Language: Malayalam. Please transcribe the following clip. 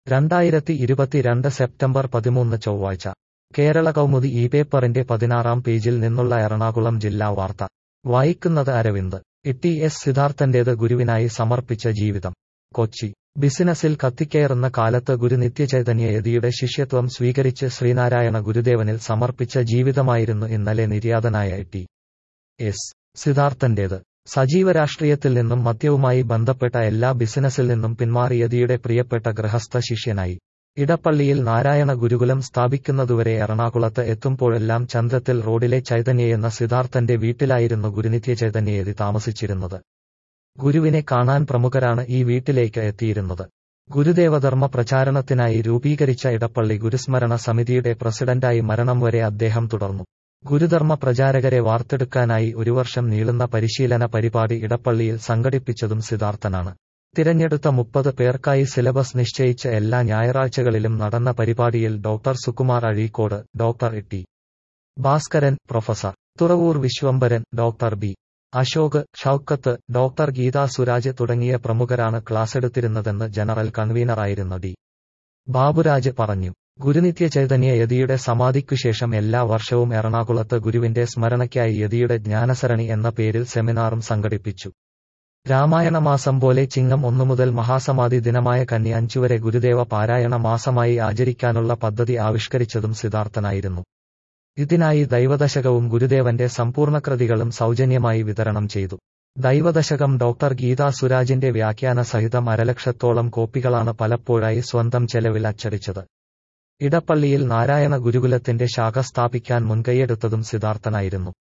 രണ്ടായിരത്തി ഇരുപത്തിരണ്ട് സെപ്റ്റംബർ പതിമൂന്ന് ചൊവ്വാഴ്ച കേരള കൗമുദി ഈ പേപ്പറിന്റെ പതിനാറാം പേജിൽ നിന്നുള്ള എറണാകുളം ജില്ലാ വാർത്ത വായിക്കുന്നത് അരവിന്ദ് ഇട്ടി എസ് സിദ്ധാർത്ഥന്റേത് ഗുരുവിനായി സമർപ്പിച്ച ജീവിതം കൊച്ചി ബിസിനസിൽ കത്തിക്കയറുന്ന കാലത്ത് ഗുരു നിത്യചൈതന്യ യതിയുടെ ശിഷ്യത്വം സ്വീകരിച്ച് ശ്രീനാരായണ ഗുരുദേവനിൽ സമർപ്പിച്ച ജീവിതമായിരുന്നു ഇന്നലെ നിര്യാതനായ ടി എസ് സിദ്ധാർത്ഥന്റേത് സജീവ രാഷ്ട്രീയത്തിൽ നിന്നും മദ്യവുമായി ബന്ധപ്പെട്ട എല്ലാ ബിസിനസ്സിൽ നിന്നും പിന്മാറി യതിയുടെ പ്രിയപ്പെട്ട ഗൃഹസ്ഥ ശിഷ്യനായി ഇടപ്പള്ളിയിൽ നാരായണ ഗുരുകുലം സ്ഥാപിക്കുന്നതുവരെ എറണാകുളത്ത് എത്തുമ്പോഴെല്ലാം ചന്ദ്രത്തിൽ റോഡിലെ ചൈതന്യയെന്ന സിദ്ധാർത്ഥന്റെ വീട്ടിലായിരുന്നു ഗുരുനിത്യ ചൈതന്യയതി താമസിച്ചിരുന്നത് ഗുരുവിനെ കാണാൻ പ്രമുഖരാണ് ഈ വീട്ടിലേക്ക് എത്തിയിരുന്നത് ഗുരുദേവധർമ്മ പ്രചാരണത്തിനായി രൂപീകരിച്ച ഇടപ്പള്ളി ഗുരുസ്മരണ സമിതിയുടെ പ്രസിഡന്റായി മരണം വരെ അദ്ദേഹം തുടർന്നു ഗുരുധർമ്മ പ്രചാരകരെ വാർത്തെടുക്കാനായി ഒരു വർഷം നീളുന്ന പരിശീലന പരിപാടി ഇടപ്പള്ളിയിൽ സംഘടിപ്പിച്ചതും സിദ്ധാർത്ഥനാണ് തിരഞ്ഞെടുത്ത മുപ്പത് പേർക്കായി സിലബസ് നിശ്ചയിച്ച എല്ലാ ഞായറാഴ്ചകളിലും നടന്ന പരിപാടിയിൽ doctor Sukumar Azhikode doctor T Bhaskaran professor Thuravoor Viswambharan doctor B Ashok Shoukath doctor Geetha Suraj തുടങ്ങിയ പ്രമുഖരാണ് ക്ലാസെടുത്തിരുന്നതെന്ന് ജനറൽ കൺവീനറായിരുന്ന ഡി ബാബുരാജ് പറഞ്ഞു ഗുരുനിത്യ ചൈതന്യ യതിയുടെ സമാധിക്കുശേഷം എല്ലാ വർഷവും എറണാകുളത്ത് ഗുരുവിന്റെ സ്മരണയ്ക്കായി യതിയുടെ ജ്ഞാനസരണി എന്ന പേരിൽ സെമിനാറും സംഘടിപ്പിച്ചു രാമായണ മാസം പോലെ ചിങ്ങം ഒന്നു മുതൽ മഹാസമാധി ദിനമായ കന്നി അഞ്ചുവരെ ഗുരുദേവ പാരായണ മാസമായി ആചരിക്കാനുള്ള പദ്ധതി ആവിഷ്കരിച്ചതും സിദ്ധാർത്ഥനായിരുന്നു ഇതിനായി ദൈവദശകവും ഗുരുദേവന്റെ സമ്പൂർണ്ണകൃതികളും സൗജന്യമായി വിതരണം ചെയ്തു ദൈവദശകം ഡോക്ടർ ഗീതാ സുരാജിന്റെ വ്യാഖ്യാന സഹിതം അരലക്ഷത്തോളം കോപ്പികളാണ് പലപ്പോഴായി സ്വന്തം ചെലവിൽ അച്ചടിച്ചത് ഇടപ്പള്ളിയിൽ നാരായണ ഗുരുകുലത്തിന്റെ ശാഖ സ്ഥാപിക്കാൻ മുൻകൈയെടുത്തതും സിദ്ധാർത്ഥനായിരുന്നു